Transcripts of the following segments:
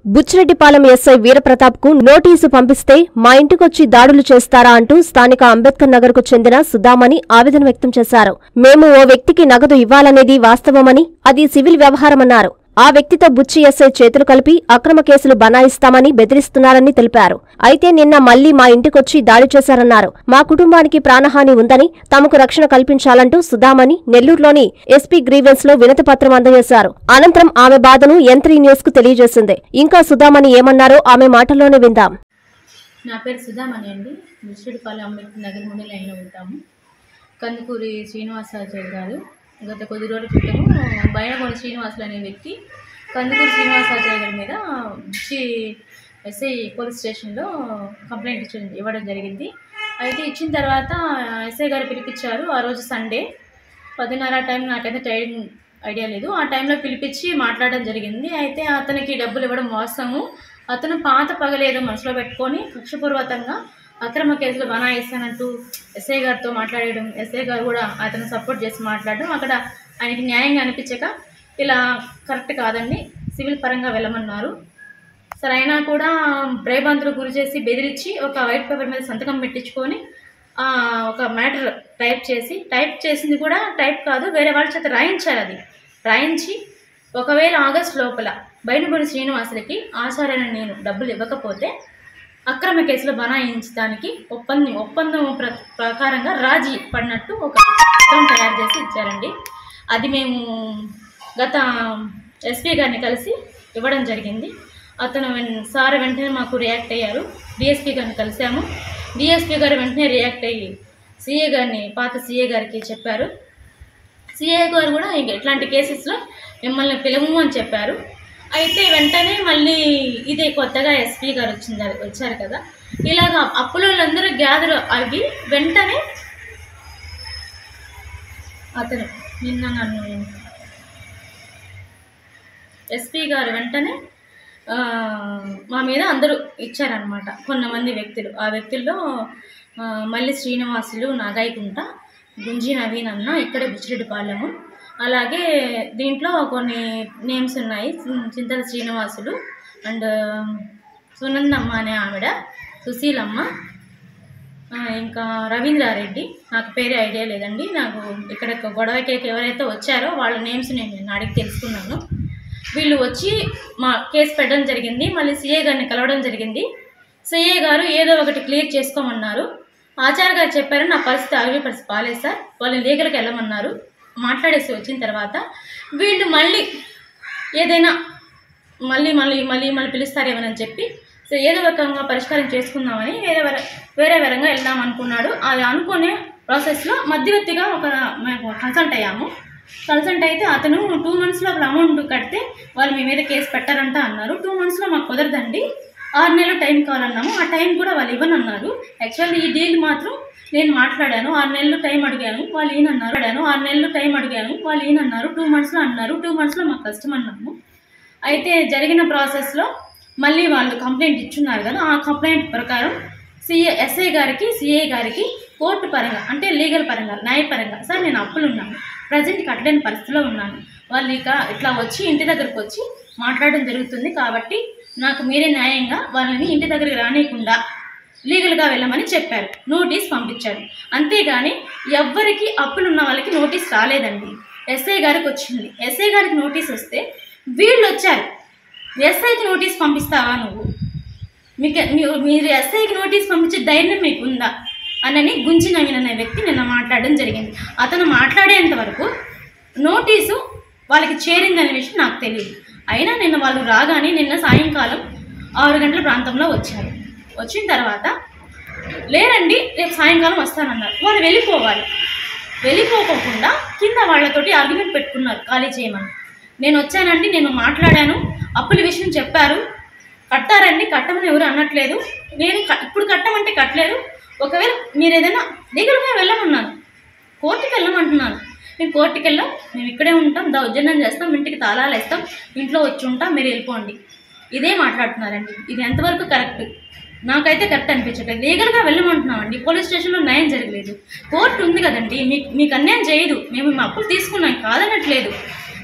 Buchireddypalem SI Veera Pratap కు notice పంపిస్తే మా ఇంటికొచ్చి దాడులు చేస్తారా అంటూ స్థానిక అంబేద్కర్ నగర్ కు చెందిన సుధామణి ఆవేదన వ్యక్తం చేశారు మేము ఓ వ్యక్తికి నగదు ఇవ్వాలనేది వాస్తవమని అది సివిల్ వ్యవహారమన్నారు ఆ వ్యక్తితో బుచ్చి ఎస్ఐ చేతులు కలిపి అక్రమ కేసులు బనాయిస్తామని బెదిరిస్తున్నారని తెలిపారు అయితే నిన్న మళ్లీ మా ఇంటికొచ్చి దాడి చేశారన్నారు మా కుటుంబానికి ప్రాణహాని ఉందని తమకు రక్షణ కల్పించాలంటూ సుధామణి నెల్లూరులోని ఎస్పీ గ్రీవెన్స్ లో వినతిపత్రం అందజేశారు అనంతరం ఆమె బాధను ఎంత్రీ న్యూస్ కు తెలియజేసింది ఇంకా సుధామణి ఏమన్నారో ఆమె మాటల్లోనే విందాం నా పేరు సుధామణి అండి ముసిడిపాలెం అంబేద్కర్ నగర్ ముందు లైన్లో ఉంటాము కందుకూరి శ్రీనివాసాచార్య గారు గత కొద్ది రోజుల క్రితం బయనగొండ శ్రీనివాసులు అనే వ్యక్తి కందుకూరి శ్రీనివాసాచార్య గారి మీద ఇచ్చి ఎస్ఐ పోలీస్ స్టేషన్లో కంప్లైంట్ ఇచ్చి ఇవ్వడం జరిగింది అయితే ఇచ్చిన తర్వాత ఎస్ఐ గారు పిలిపించారు ఆ రోజు సండే పదిన్నర టైం నాకైతే టైం ఐడియా లేదు ఆ టైంలో పిలిపించి మాట్లాడడం జరిగింది అయితే అతనికి డబ్బులు ఇవ్వడం వాస్తవము అతను పాత పగలేదో మనసులో పెట్టుకొని కక్షపూర్వకంగా అక్రమ కేసులు బనాయిస్తానంటూ ఎస్ఐ గారితో మాట్లాడడం ఎస్ఐ గారు కూడా అతను సపోర్ట్ చేసి మాట్లాడడం అక్కడ ఆయనకి న్యాయంగా అనిపించక ఇలా కరెక్ట్ కాదండి సివిల్ పరంగా వెళ్ళమన్నారు సరే అయినా కూడా భయబంతులు గురి చేసి బెదిరించి ఒక వైట్ పేపర్ మీద సంతకం పెట్టించుకొని ఆ, ఒక మ్యాటర్ టైప్ చేసి టైప్ చేసింది కూడా టైప్ కాదు వేరే వాళ్ళ చేత రాయించారు అది రాయించి ఒకవేళ ఆగస్ట్ లోపల బయటపడి శ్రీనివాసులకి ఆచార్యని నేను డబ్బులు ఇవ్వకపోతే అక్రమ కేసులో బనాయించడానికి ఒప్పందం ఒప్పందం ప్ర ప్రకారంగా రాజీ పడినట్టు ఒక పత్రం తయారు చేసి ఇచ్చారండి అది మేము గత ఎస్పీ గారిని కలిసి ఇవ్వడం జరిగింది అతను వెన్- సార్ వెంటనే మాకు రియాక్ట్ అయ్యారు డిఎస్పీ గారిని కలిసాము డిఎస్పీ గారు వెంటనే రియాక్ట్ అయ్యి సిఏ గారిని పాత సిఏ గారికి చెప్పారు సిఏ గారు కూడా ఇంక ఇట్లాంటి కేసెస్లో మిమ్మల్ని పిలవము అని చెప్పారు అయితే వెంటనే మళ్ళీ ఇదే కొత్తగా ఎస్పీ గారు వచ్చింది వచ్చారు కదా ఇలాగ అప్పులందరూ గ్యాదర్ అవి వెంటనే అతను నిన్న నన్ను ఎస్పీ గారు వెంటనే ఆ, మా మీద అందరూ ఇచ్చారనమాట కొంతమంది వ్యక్తులు ఆ వ్యక్తుల్లో ఆ, మల్లి శ్రీనివాసులు నాగాయకుంట గుంజి నవీన్ అన్న ఇక్కడే బుచ్చిరెడ్డిపాలెము అలాగే దీంట్లో కొన్ని నేమ్స్ ఉన్నాయి చి- చింతల శ్రీనివాసులు అండ్ సునందమ్మ అనే ఆవిడ సుశీలమ్మ ఆ, ఇంకా రవీంద్రారెడ్డి నాకు పేరే ఐడియా లేదండి నాకు ఇక్కడ గొడవకి ఎవరైతే వచ్చారో వాళ్ళ నేమ్స్ నేను నిన్న అడిగి తెలుసుకున్నాను వీళ్ళు వచ్చి మా కేసు పెట్టడం జరిగింది మళ్ళీ సిఏ గారిని కలవడం జరిగింది సిఏ గారు ఏదో ఒకటి క్లియర్ చేసుకోమన్నారు ఆచార్య గారు చెప్పారు నా పరిస్థితి ఆరోగ్య పరిస్థితి బాగాలేదు సార్ వాళ్ళు లీగల్కి వెళ్ళమన్నారు మాట్లాడేసి వచ్చిన తర్వాత వీళ్ళు మళ్ళీ ఏదైనా మళ్ళీ మళ్ళీ మళ్ళీ మళ్ళీ పిలుస్తారేమని చెప్పి సో ఏదో రకంగా పరిష్కారం చేసుకుందామని వేరే వేరే వేరే వేరంగా వెళ్దాం అనుకున్నాడు అది అనుకునే ప్రాసెస్లో మధ్యవర్తిగా ఒక మేము కన్సల్ట్ అయ్యాము కన్సల్ట్ అయితే అతను టూ మంత్స్లో అప్పుడు అమౌంట్ కడితే వాళ్ళు మీ మీద కేసు పెట్టారంట అన్నారు టూ మంత్స్లో మాకు కుదరదండి ఆరు నెలలు టైం కావాలన్నాము ఆ టైం కూడా వాళ్ళు ఇవ్వనన్నారు యాక్చువల్లీ ఈ డీల్ మాత్రం నేను మాట్లాడాను ఆరు నెలలు టైం అడిగాను వాళ్ళు ఈయనన్నారు అడిగాను ఆరు నెలలు టైం అడిగాను వాళ్ళు ఈయనన్నారు టూ మంత్స్లో అన్నారు టూ మంత్స్లో మాకు కష్టం అన్నాము అయితే జరిగిన ప్రాసెస్లో మళ్ళీ వాళ్ళు కంప్లైంట్ ఇచ్చున్నారు కదా ఆ కంప్లైంట్ ప్రకారం సిఏ ఎస్ఐ గారికి సిఐ గారికి కోర్టు పరంగా అంటే లీగల్ పరంగా న్యాయపరంగా సార్ నేను అప్పులు ఉన్నాను ప్రజెంట్ కట్టలేని పరిస్థితిలో ఉన్నాను వాళ్ళు ఇక ఇట్లా వచ్చి ఇంటి దగ్గరకు వచ్చి మాట్లాడడం జరుగుతుంది కాబట్టి నాకు మీరే న్యాయంగా వాళ్ళని ఇంటి దగ్గరికి రానియకుండా లీగల్గా వెళ్ళమని చెప్పారు నోటీస్ పంపించారు అంతేగాని ఎవ్వరికి అప్పులు ఉన్న వాళ్ళకి నోటీస్ రాలేదండి ఎస్ఐ గారికి వచ్చింది ఎస్ఐ గారికి నోటీస్ వస్తే వీళ్ళు వచ్చారు ఎస్ఐకి నోటీస్ పంపిస్తావా నువ్వు మీకు మీ- మీరు ఎస్ఐకి నోటీస్ పంపించే ధైర్యం మీకు ఉందా అనని గుంజి నవీన్ అనే వ్యక్తి నిన్న మాట్లాడడం జరిగింది అతను మాట్లాడేంత వరకు నోటీసు వాళ్ళకి చేరిందనే విషయం నాకు తెలియదు అయినా నిన్న వాళ్ళు రాగానే నిన్న సాయంకాలం ఆరు గంటల ప్రాంతంలో వచ్చారు వచ్చిన తర్వాత లేరండి రేపు సాయంకాలం వస్తానన్నారు వాళ్ళు వెళ్ళిపోవాలి వెళ్ళిపోకోకుండా కింద వాళ్ళతోటి ఆర్గ్యుమెంట్ పెట్టుకున్నారు ఖాళీ చేయమని నేను వచ్చానండి నేను మాట్లాడాను అప్పుల విషయం చెప్పారు కట్టారండి కట్టమని ఎవరు అనట్లేదు నేను క- ఇప్పుడు కట్టమంటే కట్టలేదు ఒకవేళ మీరు ఏదైనా లీగల్గా వెళ్ళమన్నాను కోర్టుకి వెళ్ళమంటున్నాను మేము కోర్టుకి వెళ్ళాం మేము ఇక్కడే ఉంటాం దౌర్జన్యం చేస్తాం ఇంటికి తాళాలు వేస్తాం ఇంట్లో వచ్చి ఉంటాం మీరు వెళ్ళిపోండి ఇదే మాట్లాడుతున్నారండి ఇది ఎంతవరకు కరెక్ట్ నాకైతే కరెక్ట్ అనిపించట్లేదు లీగల్గా వెళ్ళమంటున్నామండి పోలీస్ స్టేషన్లో న్యాయం జరగలేదు కోర్టు ఉంది కదండి మీకు మీకు అన్యాయం చేయదు మేము మా అప్పులు తీసుకున్నాం కాదనట్లేదు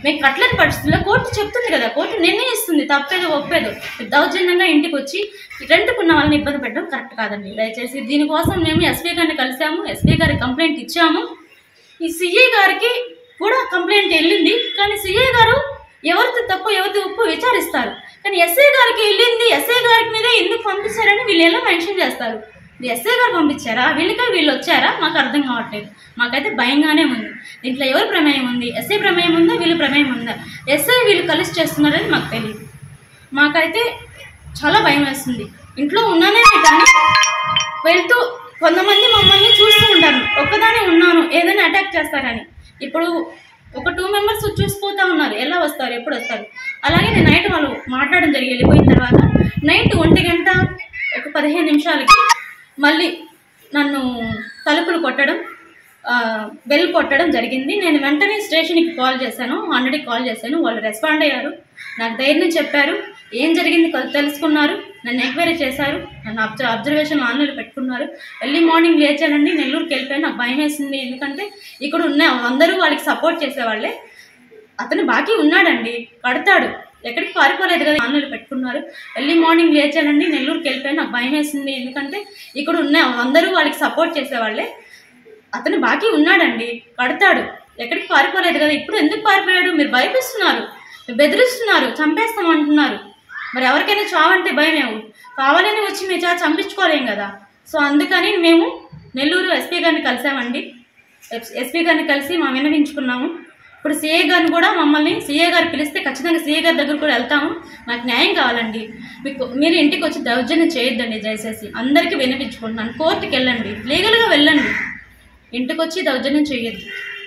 మేము కట్టలేని పరిస్థితుల్లో కోర్టు చెప్తుంది కదా కోర్టు నిర్ణయిస్తుంది తప్పేదో ఒప్పేదో దౌర్జన్యంగా ఇంటికి వచ్చి రెంట్కున్న వాళ్ళని ఇబ్బంది పెట్టడం కరెక్ట్ కాదండి దయచేసి దీనికోసం మేము ఎస్పీ గారిని కలిసాము ఎస్పీ గారికి కంప్లైంట్ ఇచ్చాము ఈ సిఐ గారికి కూడా కంప్లైంట్ వెళ్ళింది కానీ సిఐ గారు ఎవరిది తప్పు ఎవరిది ఉప్పు విచారిస్తారు కానీ ఎస్ఐ గారికి వెళ్ళింది ఎస్ఐ గారి మీద ఎందుకు పంపించారని వీళ్ళు ఎలా మెన్షన్ చేస్తారు ఇది ఎస్ఐ గారు పంపించారా వీళ్ళకే వీళ్ళు వచ్చారా మాకు అర్థం కావట్లేదు మాకైతే భయంగానే ఉంది దీంట్లో ఎవరి ప్రమేయం ఉంది ఎస్ఐ ప్రమేయం ఉందా వీళ్ళ ప్రమేయం ఉందా ఎస్ఐ వీళ్ళు కలిసి చేస్తున్నారని మాకు తెలియదు మాకైతే చాలా భయం వేస్తుంది ఇంట్లో ఉన్నానే కానీ వెళ్తూ కొంతమంది మమ్మల్ని చూస్తూ ఉంటారు ఒక్కదానే ఉన్నాను ఏదైనా అటాక్ చేస్తారని ఇప్పుడు ఒక టూ మెంబర్స్ చూసిపోతా ఉన్నారు ఎలా వస్తారు ఎప్పుడు వస్తారు అలాగే నేను నైట్ వాళ్ళు మాట్లాడడం జరిగి వెళ్ళిపోయిన తర్వాత నైట్ ఒంటి గంట ఒక పదిహేను నిమిషాలకి మళ్ళీ నన్ను తలుపులు కొట్టడం ఆ, బెల్ కొట్టడం జరిగింది నేను వెంటనే స్టేషన్కి కాల్ చేశాను హండ్రెడ్కి కాల్ చేశాను వాళ్ళు రెస్పాండ్ అయ్యారు నాకు ధైర్యం చెప్పారు ఏం జరిగింది కొ- తెలుసుకున్నారు నన్ను ఎంక్వైరీ చేశారు నన్ను అబ్జ అబ్జర్వేషన్ ఆన్లైన్లో పెట్టుకున్నారు ఎర్లీ మార్నింగ్ లేచానండి నెల్లూరుకి వెళ్ళిపోయి నాకు భయం వేసింది ఎందుకంటే ఇక్కడ ఉన్న అందరూ వాళ్ళకి సపోర్ట్ చేసేవాళ్ళే అతను బాకీ ఉన్నాడండి కడతాడు ఎక్కడికి పారిపోలేదు కదా ఆన్లైన్లో పెట్టుకున్నారు ఎర్లీ మార్నింగ్ లేచానండి నెల్లూరుకి వెళ్ళిపోయి నాకు భయం వేసింది ఎందుకంటే ఇక్కడ ఉన్న అందరూ వాళ్ళకి సపోర్ట్ చేసేవాళ్ళే అతను బాకీ ఉన్నాడండి కడతాడు ఎక్కడికి పారిపోలేదు కదా ఇప్పుడు ఎందుకు పారిపోయాడు మీరు భయపిస్తున్నారు మీరు బెదిరిస్తున్నారు చంపేస్తాం అంటున్నారు మరి ఎవరికైనా చావంటే భయమేము కావాలని వచ్చి మీ చా చంపించుకోలేం కదా సో అందుకని మేము నెల్లూరు ఎస్పీ గారిని కలిసామండి ఎస్- ఎస్పీ గారిని కలిసి మా విన్నవించుకున్నాము ఇప్పుడు సీఏ గారిని కూడా మమ్మల్ని సీఏ గారు పిలిస్తే ఖచ్చితంగా సీఏ గారి దగ్గర కూడా వెళ్తాము నాకు న్యాయం కావాలండి మీకు మీరు ఇంటికి వచ్చి దౌర్జన్యం చేయొద్దండి దయచేసి అందరికీ వినిపించుకుంటున్నాను కోర్టుకి వెళ్ళండి లీగల్గా వెళ్ళండి ఇంటికి వచ్చి దౌర్జన్యం చేయొద్దు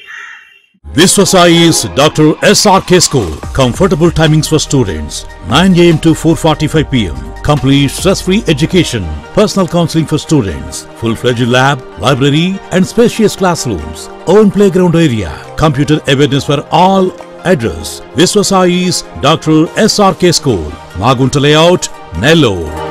Viswasai's Dr. SRK School. Comfortable timings for students 9 am to 4:45 pm. Complete stress-free education. Personal counseling for students. Full-fledged lab, library, and spacious classrooms. Own playground area. Computer awareness for all. Address: Viswasai's Dr. SRK School. Magunta Layout, Nellore.